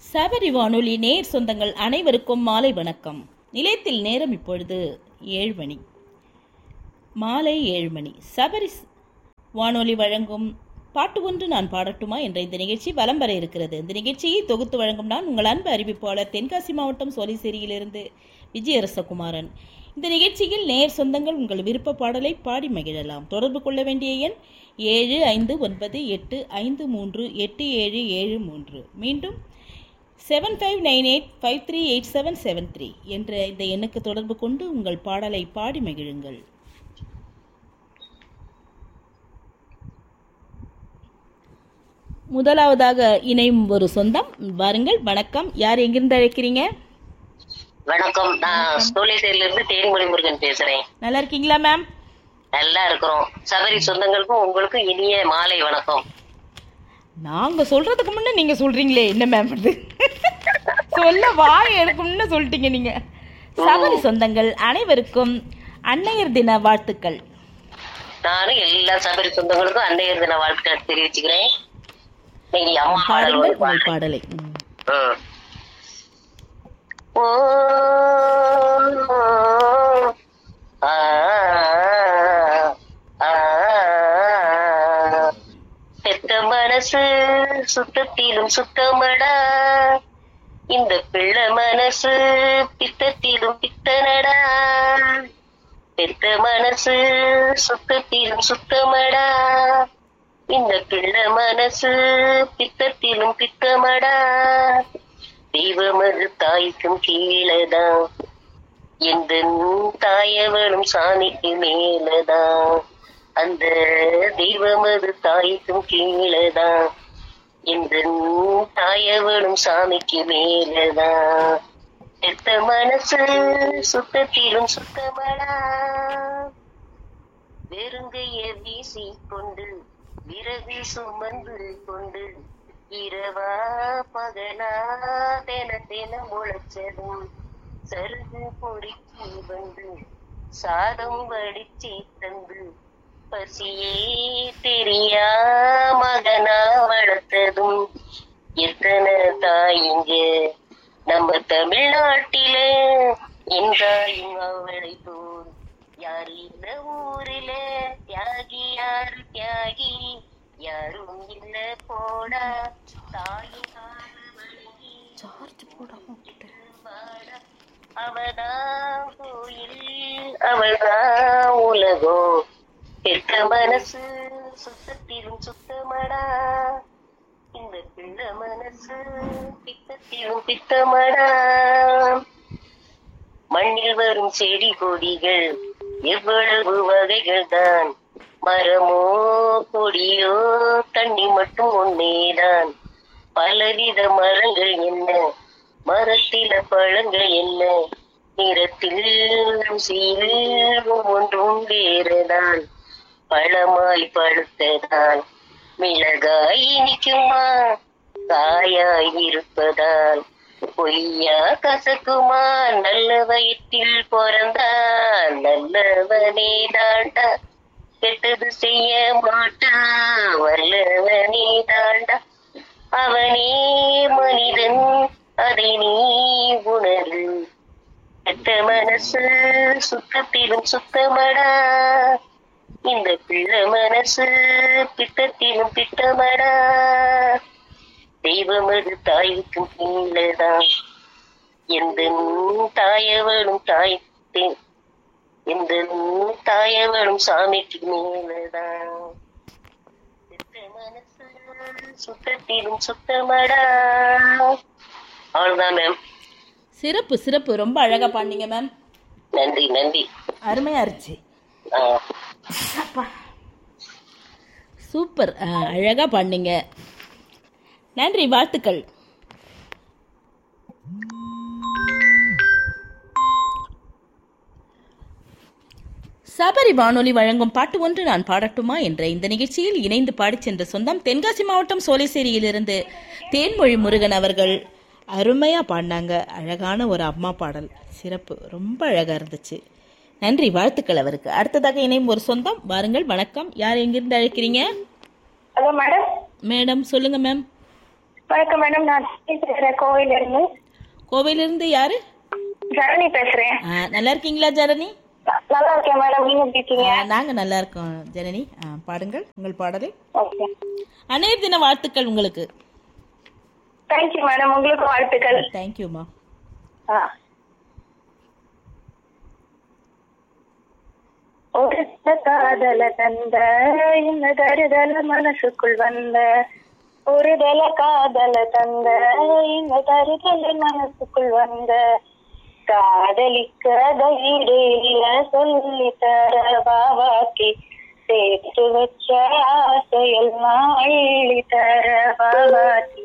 சபரி வானொலி நேர் சொந்தங்கள் அனைவருக்கும் மாலை வணக்கம் நிலையத்தில் நேரம் இப்பொழுது ஏழு மணி மாலை ஏழு மணி சபரி ஸ்- வானொலி வழங்கும் பாட்டு ஒன்று நான் பாடட்டுமா என்ற இந்த நிகழ்ச்சி வலம் வர இருக்கிறது இந்த நிகழ்ச்சியை தொகுத்து வழங்கும் நான் உங்கள் அன்பு அறிவிப்பாளர் தென்காசி மாவட்டம் சோலைசேரியிலிருந்து விஜயரசகுமாரன் இந்த நிகழ்ச்சியில் நேர் சொந்தங்கள் உங்கள் விருப்ப பாடலை பாடி மகிழலாம் தொடர்பு கொள்ள வேண்டிய எண் ஏழு ஐந்து ஒன்பது எட்டு ஐந்து மூன்று எட்டு ஏழு ஏழு மூன்று மீண்டும் seven five nine eight five three eight seven seven three என்ற இந்த எண்ணுக்கு தொடர்பு கொண்டு உங்கள் பாடலை பாடி மகிழுங்கள் முதலாவதாக இணையும் ஒரு சொந்தம் வாருங்கள் வணக்கம் யார் எங்கிருந்து அழைக்கிறீங்க வணக்கம் நான் சோழேசேரியில இருந்து தேன்மொழி முருகன் பேசுறேன் நல்லா இருக்கீங்களா மேம் நல்லா இருக்கிறோம் சபரி சொந்தங்களுக்கும் உங்களுக்கும் இனிய மாலை வணக்கம் நாங்க சொல்றதுக்கு முன்ன நீங்க சொல்றீங்களே என்ன மேம் இது சொல்ல வாய் எடுக்கும்னு சொல்லிட்டீங்க நீங்க சபரி சொந்தங்கள் அனைவருக்கும் அன்னையர் தின வாழ்த்துக்கள் நானும் எல்லா சபரி சொந்தங்களுக்கும் அன்னையர் தின வாழ்த்துக்கள் தெரிவிச்சுக்கிறேன் நீங்க அம்மா பாடல் பாடுங்கள் ஒரு உங்கள் பாடு. பாடலை ம். ம். ஓ ஆ, ஆ, பெத்த மனசு சுத்தத்திலும் சுத்தமடா இந்த பிள்ளை மனசு பித்தத்திலும் பித்தனடா பெத்த மனசு சுத்தத்திலும் சுத்தமடா இந்த பிள்ளை மனசு பித்தத்திலும் பித்தமடா தெய்வமது தாய்க்கும் கீழதான் எந்த தாயவனும் சாமிக்கு மேலதான் அந்த தெய்வமது தாய்க்கும் கீழதான் எந்த தாயவனும் சாமிக்கு மேலதான் பெத்த மனசு சுத்தத்திலும் சுத்தமடா வெறுங்கைய வீசி கொண்டு விறகு சுமந்து கொண்டு இரவா பகலா தென தென முளைச்சதும் சருகு பொறுக்கி வந்து சாதம் வடிச்சி தந்து பசியே தெரியா மகனா வளர்த்ததும் எத்தனை தாயிங்க நம்ம தமிழ்நாட்டில என்றாயும் அவளை போல் யார் இல்ல ஊரில தியாகி யாரு தியாகி யாரும் இல்ல போடா தாயின் கால வழங்கி வாடா. அவதான் கோயில் அவள்தான் உலகம் பெற்ற மனசு சுத்தத்திலும் சுத்தமடா இந்த பிள்ளை மனசு பித்தத்திலும் பித்தமடா மண்ணில் வரும் செடி கொடிகள் எவ்வளவு வகைகள் தான் மரமோ கொடியோ தண்ணி மட்டும் ஒன்னேதான் பலவித மரங்கள் என்ன மரத்தில பழங்கள் என்ன நிறத்தில் ருசியில் ஒவ்வொன்றும் வேறுதான் பழமாய் பழுத்ததால் மிளகாய் இனிக்குமா காயாய் இருப்பதால் பொய்யா கசக்குமா நல்ல வயிற்றில் பிறந்தான் நல்லவனே தாண்டா கெட்டது செய்ய மாட்டான் வல்லவனே தாண்டா அவனே மனிதன் அதை நீ உணரு கெட்ட மனசு சுத்தத்திலும் சுத்தமடா இந்த பிள்ளை மனசு பித்தத்திலும் பித்தமடா தெய்வமது தாய்க்கும் கீழதான் எந்த தாயவளும் தாய் எந்த தாயவளும் சாமிக்கு மேலதான் பெத்த மனசு சுத்தத்திலும் சுத்தமடா அவ்வளவுதான் மேம் சிறப்பு சிறப்பு ரொம்ப அழகா பாடினீங்க மேம் நன்றி நன்றி அருமையா இருந்துச்சு ஆ அப்பா சூப்பர் ஆ, அழகா பாடினீங்க நன்றி வாழ்த்துக்கள் சபரி வானொலி வழங்கும் பாட்டு ஒன்று நான் பாடட்டுமா என்ற இந்த நிகழ்ச்சியில் இணைந்து பாடிச் சென்ற சொந்தம் தென்காசி மாவட்டம் சோலைசேரியிலிருந்து தேன்மொழி முருகன் அவர்கள் அருமையாக பாடினாங்க அழகான ஒரு அம்மா பாடல் சிறப்பு ரொம்ப அழகாக இருந்துச்சு நன்றி வாழ்த்துக்கள் அவருக்கு அடுத்ததாக இணையும் ஒரு சொந்தம் வாருங்கள் வணக்கம் யார் எங்கிருந்து அழைக்கிறீங்க ஹலோ மேடம் மேடம் சொல்லுங்க மேம் வணக்கம் மேடம் நான் பேசுறேன் கோவில இருந்து கோவையிலிருந்து யாரு ஜனனி பேசுறேன் ஆ, நல்லா இருக்கீங்களா ஜனனி நல்லா இருக்கேன் மேடம் நீங்க எப்படி இருக்கீங்க ஆ, நாங்க நல்லா இருக்கோம் ஜனனி ஆ, பாடுங்கள் உங்கள் பாடலை ஓகே அநேர் தின வாழ்த்துக்கள் உங்களுக்கு தேங்க்யூ மேடம் உங்களுக்கு வாழ்த்துக்கள் தேங்க்யூம்மா ஆ. ஒரு சில காதல தந்த இந்த தருதல மனசுக்குள் வந்த ஒரு தல காதல தந்த இந்த தருதல மனசுக்குள் வந்த காதலிக்க ஈடு இல்ல சொல்லி தர பாவாக்கி சேர்த்து வச்ச ஆசையெல்லாம் அள்ளி தர பாவாக்கி